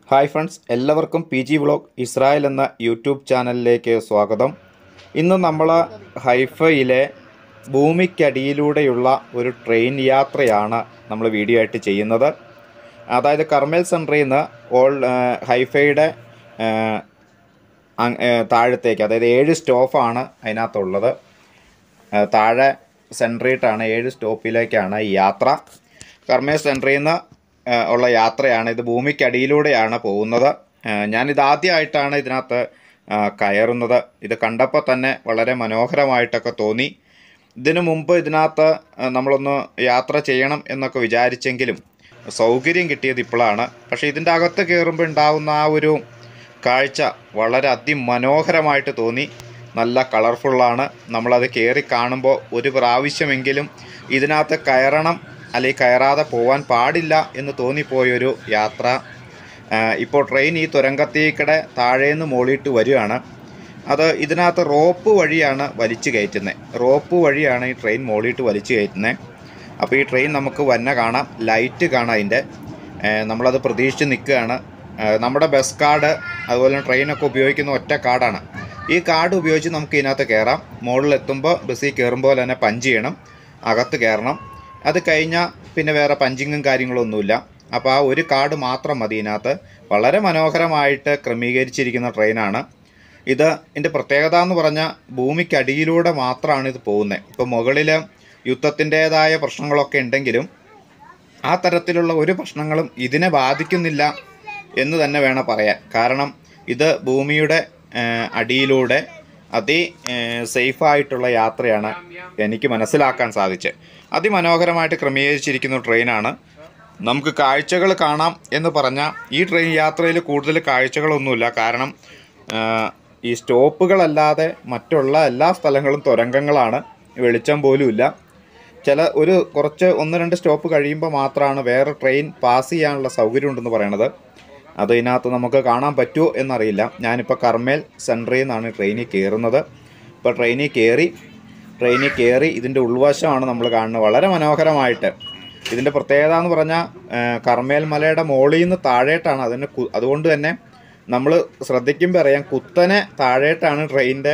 hi friends എല്ലാവർക്കും P G vlog Israel എന്ന YouTube ചാനലിലേക്ക് സ്വാഗതം ഇന്ന് നമ്മൾ ഹൈഫയിലെ ഭൂമിക്കടിയിലൂടെയുള്ള ഒരു ട്രെയിൻ യാത്രയാണ് നമ്മൾ വീഡിയോ ആയിട്ട് ചെയ്യുന്നത് അതായത് കർമ്മൽ സെൻറ്ററിൽ നിന്ന് ഓൾ ഹൈഫയുടെ ഏഹ്, അങ്- ഏഹ്, താഴത്തേക്ക് അതായത് ഏഴ് സ്റ്റോപ്പാണ് അതിനകത്തുള്ളത് ഏഹ്, താഴെ സെൻട്രീട്ടാണ് ഏഴ് സ്റ്റോപ്പിലേക്കാണ് ഈ യാത്ര കർമ്മേൽ സെൻട്രിൽ നിന്ന് ഏഹ്, ഉള്ള യാത്രയാണ് ഇത് ഭൂമിക്കടിയിലൂടെയാണ് പോകുന്നത് ഏഹ്, ഞാനിത് ആദ്യമായിട്ടാണ് ഇതിനകത്ത് ഏഹ്, കയറുന്നത് ഇത് കണ്ടപ്പോൾ തന്നെ വളരെ മനോഹരമായിട്ടൊക്കെ തോന്നി ഇതിനു മുമ്പ് ഇതിനകത്ത് ഏഹ്, നമ്മളൊന്ന് യാത്ര ചെയ്യണം എന്നൊക്കെ വിചാരിച്ചെങ്കിലും സൗകര്യം കിട്ടിയത് ഇപ്പോഴാണ് പക്ഷേ ഇതിൻ്റെ അകത്ത് കയറുമ്പോൾ ഉണ്ടാവുന്ന ആ ഒരു കാഴ്ച വളരെ അതിമനോഹരമായിട്ട് തോന്നി നല്ല കളർഫുള്ളാണ് നമ്മളത് കയറി കാണുമ്പോൾ ഒരു പ്രാവശ്യമെങ്കിലും ഇതിനകത്ത് കയറണം അല്ലെങ്കിൽ കയറാതെ പോകാൻ പാടില്ല എന്ന് തോന്നിപ്പോയൊരു യാത്ര ആ, ഇപ്പോൾ ട്രെയിൻ ഈ തുരങ്കത്തേക്കടെ താഴേന്ന് മോളിയിട്ട് വരികയാണ് അത് ഇതിനകത്ത് റോപ്പ് വഴിയാണ് വലിച്ചു കയറ്റുന്നത് റോപ്പ് വഴിയാണ് ഈ ട്രെയിൻ മോളിയിട്ട് വലിച്ചു കയറ്റുന്നത് അപ്പോൾ ഈ ട്രെയിൻ നമുക്ക് വന്ന കാണാം ലൈറ്റ് കാണാം അതിൻ്റെ ഏഹ് നമ്മളത് പ്രതീക്ഷിച്ച് നിൽക്കുകയാണ് ഏഹ് നമ്മുടെ ബസ് കാർഡ് അതുപോലെ തന്നെ ട്രെയിനൊക്കെ ഉപയോഗിക്കുന്ന ഒറ്റ കാർഡാണ് ഈ കാർഡ് ഉപയോഗിച്ച് നമുക്ക് ഇതിനകത്ത് കയറാം മുകളിലെത്തുമ്പോൾ ബസ്സിൽ കയറുമ്പോൾ തന്നെ പഞ്ച് ചെയ്യണം അകത്ത് കയറണം അത് കഴിഞ്ഞാൽ പിന്നെ വേറെ പഞ്ചിങ്ങും കാര്യങ്ങളൊന്നുമില്ല അപ്പോൾ ആ ഒരു കാർഡ് മാത്രം മതി ഇതിനകത്ത് വളരെ മനോഹരമായിട്ട് ക്രമീകരിച്ചിരിക്കുന്ന ട്രെയിനാണ് ഇത് ഇതിൻ്റെ പ്രത്യേകത എന്ന് പറഞ്ഞാൽ ഭൂമിക്കടിയിലൂടെ മാത്രമാണ് ഇത് പോകുന്നത് ഇപ്പോൾ മുകളിൽ യുദ്ധത്തിൻ്റേതായ പ്രശ്നങ്ങളൊക്കെ ഉണ്ടെങ്കിലും ആ തരത്തിലുള്ള ഒരു പ്രശ്നങ്ങളും ഇതിനെ ബാധിക്കുന്നില്ല എന്ന് തന്നെ വേണം പറയാൻ കാരണം ഇത് ഭൂമിയുടെ ആ, അടിയിലൂടെ അതി സേഫായിട്ടുള്ള യാത്രയാണ് എനിക്ക് മനസ്സിലാക്കാൻ സാധിച്ചത് അതിമനോഹരമായിട്ട് ക്രമീകരിച്ചിരിക്കുന്ന ട്രെയിനാണ് നമുക്ക് കാഴ്ചകൾ കാണാം എന്ന് പറഞ്ഞാൽ ഈ ട്രെയിൻ യാത്രയിൽ കൂടുതൽ കാഴ്ചകളൊന്നുമില്ല കാരണം ആ, ഈ സ്റ്റോപ്പുകളല്ലാതെ മറ്റുള്ള എല്ലാ സ്ഥലങ്ങളും തുരങ്കങ്ങളാണ് വെളിച്ചം പോലും ഇല്ല ചില ഒരു കുറച്ച് ഒന്ന് രണ്ട് സ്റ്റോപ്പ് കഴിയുമ്പോൾ മാത്രമാണ് വേറെ ട്രെയിൻ പാസ് ചെയ്യാനുള്ള സൗകര്യം ഉണ്ടെന്ന് പറയണത് അത് ഇതിനകത്ത് നമുക്ക് കാണാൻ പറ്റുമോ എന്നറിയില്ല ഞാനിപ്പോൾ കർമ്മേൽ സെൻട്രിൽ നിന്നാണ് ട്രെയിനിൽ കയറുന്നത് ഇപ്പോൾ ട്രെയിനിൽ കയറി ട്രെയിനിൽ കയറി ഇതിൻ്റെ ഉൾവശമാണ് നമ്മൾ കാണുന്നത് വളരെ മനോഹരമായിട്ട് ഇതിൻ്റെ പ്രത്യേകത എന്ന് പറഞ്ഞാൽ ഏഹ്, കർമ്മേൽ മലയുടെ മുകളിൽ നിന്ന് താഴേട്ടാണ് അതിന് കു- അതുകൊണ്ട് തന്നെ നമ്മൾ ശ്രദ്ധിക്കുമ്പോൾ അറിയാം കുത്തനെ താഴേട്ടാണ് ട്രെയിനിൻ്റെ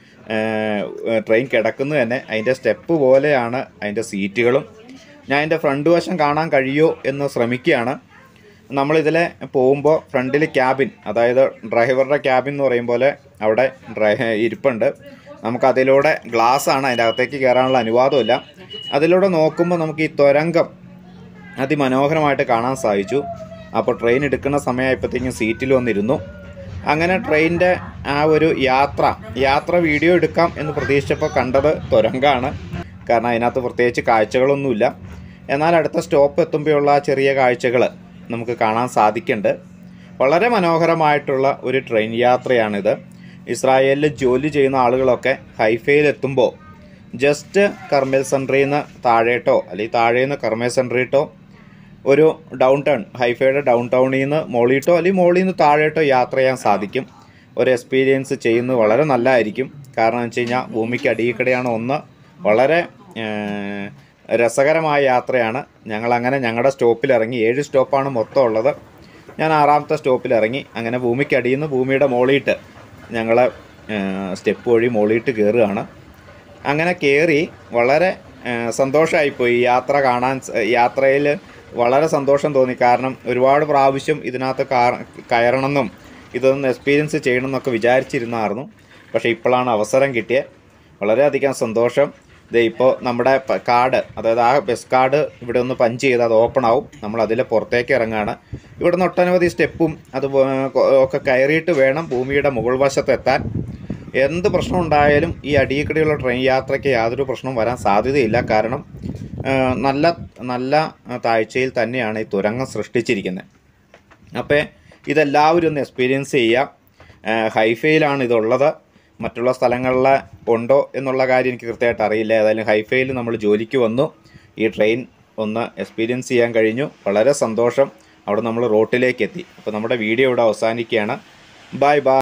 ട്രെയിൻ കിടക്കുന്നത് തന്നെ അതിൻ്റെ സ്റ്റെപ്പ് പോലെയാണ് അതിൻ്റെ സീറ്റുകളും ഞാൻ അതിൻ്റെ ഫ്രണ്ട് വശം കാണാൻ കഴിയുമോ എന്ന് ശ്രമിക്കുകയാണ് നമ്മളിതിലെ പോകുമ്പോൾ ഫ്രണ്ടിൽ ക്യാബിൻ അതായത് ഡ്രൈവറുടെ ക്യാബിൻ എന്ന് പറയും പോലെ അവിടെ ഡ്രൈ ഇരിപ്പുണ്ട് നമുക്ക് അതിലൂടെ ഗ്ലാസ് ആണ് അതിൻ്റെ അകത്തേക്ക് കയറാനുള്ള അനുവാദമില്ല അതിലൂടെ നോക്കുമ്പോൾ നമുക്ക് ഈ തുരങ്കം അതിമനോഹരമായിട്ട് കാണാൻ സാധിച്ചു അപ്പോൾ ട്രെയിൻ എടുക്കുന്ന സമയമായപ്പോഴത്തേക്കും സീറ്റിൽ വന്നിരുന്നു അങ്ങനെ ട്രെയിനിൻ്റെ ആ ഒരു യാത്ര യാത്ര വീഡിയോ എടുക്കാം എന്ന് പ്രതീക്ഷിച്ചപ്പോൾ കണ്ടത് തുരങ്കാണ് കാരണം അതിനകത്ത് പ്രത്യേകിച്ച് കാഴ്ചകളൊന്നുമില്ല എന്നാൽ അടുത്ത സ്റ്റോപ്പ് എത്തുമ്പോഴുള്ള ആ ചെറിയ കാഴ്ചകൾ നമുക്ക് കാണാൻ സാധിക്കുന്നുണ്ട് വളരെ മനോഹരമായിട്ടുള്ള ഒരു ട്രെയിൻ യാത്രയാണിത് ഇസ്രായേലിൽ ജോലി ചെയ്യുന്ന ആളുകളൊക്കെ ഹൈഫയിൽ എത്തുമ്പോൾ ജസ്റ്റ് കർമ്മൽ സെൻട്രിൽ നിന്ന് താഴേട്ടോ അല്ലെങ്കിൽ താഴെ നിന്ന് കർമ്മൽ സെൻട്രിട്ടോ ഒരു ഡൗൺ ടൗൺ ഹൈഫയുടെ ഡൗൺ ടൗണിൽ നിന്ന് മോളിട്ടോ അല്ലെങ്കിൽ മോളിൽ നിന്ന് താഴേട്ടോ യാത്ര ചെയ്യാൻ സാധിക്കും ഒരു എക്സ്പീരിയൻസ് ചെയ്യുന്നത് വളരെ നല്ലതായിരിക്കും കാരണം എന്ന് വെച്ച് കഴിഞ്ഞാൽ ഭൂമിക്ക് അടിയിൽക്കടെയാണ് ഒന്ന് വളരെ ഏഹ്, രസകരമായ യാത്രയാണ് ഞങ്ങൾ അങ്ങനെ ഞങ്ങളുടെ സ്റ്റോപ്പിൽ ഇറങ്ങി ഏഴ് സ്റ്റോപ്പാണ് മൊത്തം ഉള്ളത് ഞാൻ ആറാമത്തെ സ്റ്റോപ്പിൽ ഇറങ്ങി അങ്ങനെ ഭൂമിക്ക് അടിയിൽ നിന്ന് ഭൂമിയുടെ മോളിയിട്ട് ഞങ്ങൾ സ്റ്റെപ്പ് വഴി മോളിയിട്ട് കയറുകയാണ് അങ്ങനെ കയറി വളരെ സന്തോഷമായിപ്പോയി യാത്ര കാണാൻ യാത്രയിൽ വളരെ സന്തോഷം തോന്നി കാരണം ഒരുപാട് പ്രാവശ്യം ഇതിനകത്ത് കാ- കയറണമെന്നും ഇതൊന്ന് എക്സ്പീരിയൻസ് ചെയ്യണമെന്നൊക്കെ വിചാരിച്ചിരുന്നായിരുന്നു പക്ഷേ ഇപ്പോഴാണ് അവസരം കിട്ടിയത് വളരെയധികം സന്തോഷം ദേ ഇപ്പോൾ നമ്മുടെ പ- കാർഡ് അതായത് ആ ബസ് കാർഡ് ഇവിടെ ഒന്ന് പഞ്ച് ചെയ്ത് അത് ഓപ്പൺ ആവും നമ്മൾ അതിൽ പുറത്തേക്ക് ഇറങ്ങുകയാണ് ഇവിടെ നിന്ന് ഒട്ടനവധി സ്റ്റെപ്പും അത് പോ- ഒക്കെ കയറിയിട്ട് വേണം ഭൂമിയുടെ മുകൾ വശത്തെത്താൻ എന്ത് പ്രശ്നം ഉണ്ടായാലും ഈ അടിയിൽക്കൂടെയുള്ള ട്രെയിൻ യാത്രയ്ക്ക് യാതൊരു പ്രശ്നവും വരാൻ സാധ്യതയില്ല കാരണം ആ, നല്ല നല്ല ആ, താഴ്ചയിൽ തന്നെയാണ് ഈ തുരങ്കം സൃഷ്ടിച്ചിരിക്കുന്നത് അപ്പോൾ ഇതെല്ലാവരും ഒന്ന് എക്സ്പീരിയൻസ് ചെയ്യുക ആ, ഹൈഫയിലാണ് ഇതുള്ളത് മറ്റുള്ള സ്ഥലങ്ങളിൽ ഉണ്ടോ എന്നുള്ള കാര്യം എനിക്ക് കൃത്യമായിട്ട് അറിയില്ല ഏതായാലും ഹൈഫയിൽ നമ്മൾ ജോലിക്ക് വന്നു ഈ ട്രെയിൻ ഒന്ന് എക്സ്പീരിയൻസ് ചെയ്യാൻ കഴിഞ്ഞു വളരെ സന്തോഷം അവിടെ നമ്മൾ റോട്ടിലേക്ക് എത്തി അപ്പോൾ നമ്മുടെ വീഡിയോ ഇവിടെ അവസാനിക്കുകയാണ് ബൈ ബൈ